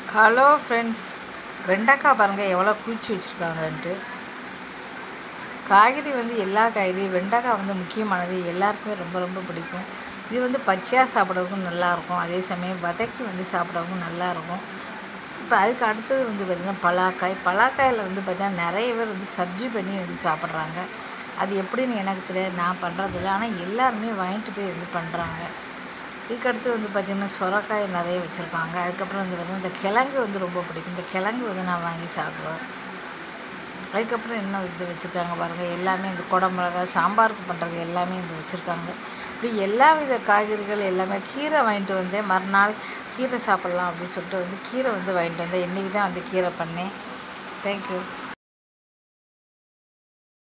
hello friends வெண்டைக்காய் பாருங்கள் எவ்வளோ குவிச்சு வச்சுருக்காங்கன்ட்டு காய்கறி வந்து எல்லா காய்கறியும் வெண்டைக்காய் வந்து முக்கியமானது எல்லாருக்குமே ரொம்ப ரொம்ப பிடிக்கும் இது வந்து பச்சையாக சாப்பிடவும் நல்லாயிருக்கும் அதே சமயம் வதக்கி வந்து சாப்பிடவும் நல்லாயிருக்கும் இப்போ அதுக்கு அடுத்தது வந்து பார்த்திங்கன்னா பலாக்காய் பலாக்காயில் வந்து பார்த்திங்கன்னா நிறைய பேர் வந்து சப்ஜி பண்ணி வந்து சாப்பிட்றாங்க அது எப்படின்னு எனக்கு தெரியாது நான் பண்ணுறதில்ல ஆனால் எல்லாருமே வாங்கிட்டு போய் வந்து பண்ணுறாங்க இதுக்கடுத்து வந்து பார்த்திங்கன்னா சுரக்காய் நிறைய வச்சுருக்காங்க அதுக்கப்புறம் வந்து பார்த்திங்கன்னா இந்த கிழங்கு வந்து ரொம்ப பிடிக்கும் இந்த கிழங்கு வந்து நான் வாங்கி சாப்பிடுவேன் அதுக்கப்புறம் என்ன இது வச்சுருக்காங்க பாருங்கள் எல்லாமே இந்த குடமிளகா சாம்பாருக்கு பண்ணுறது எல்லாமே இந்த வச்சுருக்காங்க இப்படி எல்லா வித காய்கறிகள் எல்லாமே கீரை வாங்கிட்டு வந்தேன் மறுநாள் கீரை சாப்பிட்லாம் அப்படின்னு சொல்லிட்டு வந்து கீரை வந்து வாங்கிட்டு வந்தேன் இன்றைக்கி தான் வந்து கீரை பண்ணேன் தேங்க்யூ